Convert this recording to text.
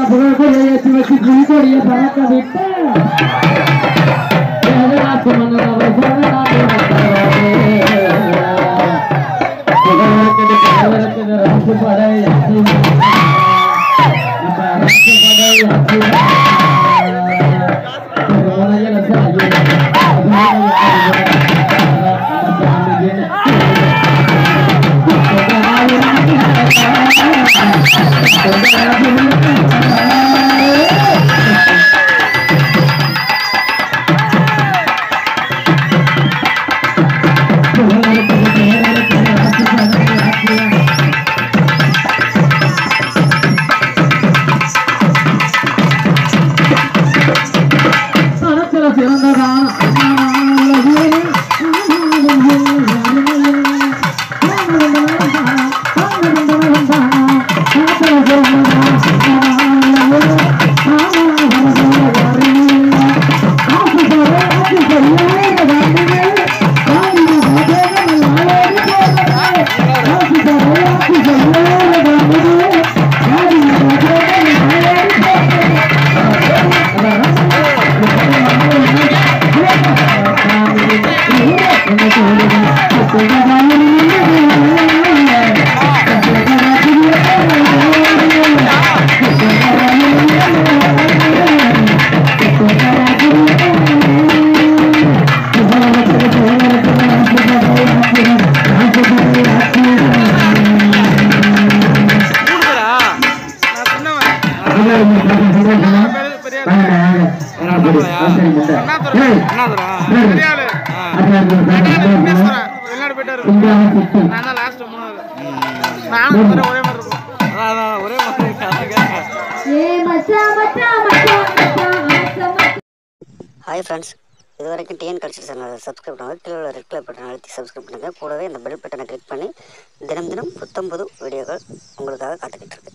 புகழ்கொடியை ஏற்றி வச்சு புலிகொடியை பறக்க விட்டு வேதநாட்டு மன்னன் அவர் சொன்னதாக புகழ் கணவருக்கு ரத்து படை நம்ம ரத்து படை பணத்துல சிறந்ததான கூடுதலா நான் சின்னவன் அண்ணாதுரை அண்ணாதுரா பெரிய ஆளு வெளிநாடு போயிட்டாரு நான் தான் லாஸ்ட் மூணாவது நானும் ஒரே ஒரே மாதிரி இருக்கும் அதான் ஒரே மாதிரி ஏ மச்சான் மச்சான் மச்சான் மச்சான் மச்சான் மச்சான் ஹாய் ஃப்ரெண்ட்ஸ் இது வரைக்கும் டிஎன் கல்ச்சர் சேனலை சப்ஸ்கிரைப் பண்ணுங்கள் கீழே உள்ள ரெட் கலர் பட்டன் அழுத்தி சப்ஸ்கிரைப் பண்ணுங்கள் கூடவே இந்த பெல் பட்டனை கிளிக் பண்ணி தினம் தினம் புத்தம் புது வீடியோக்கள் உங்களுக்காக காத்துக்கிட்டு இருக்கு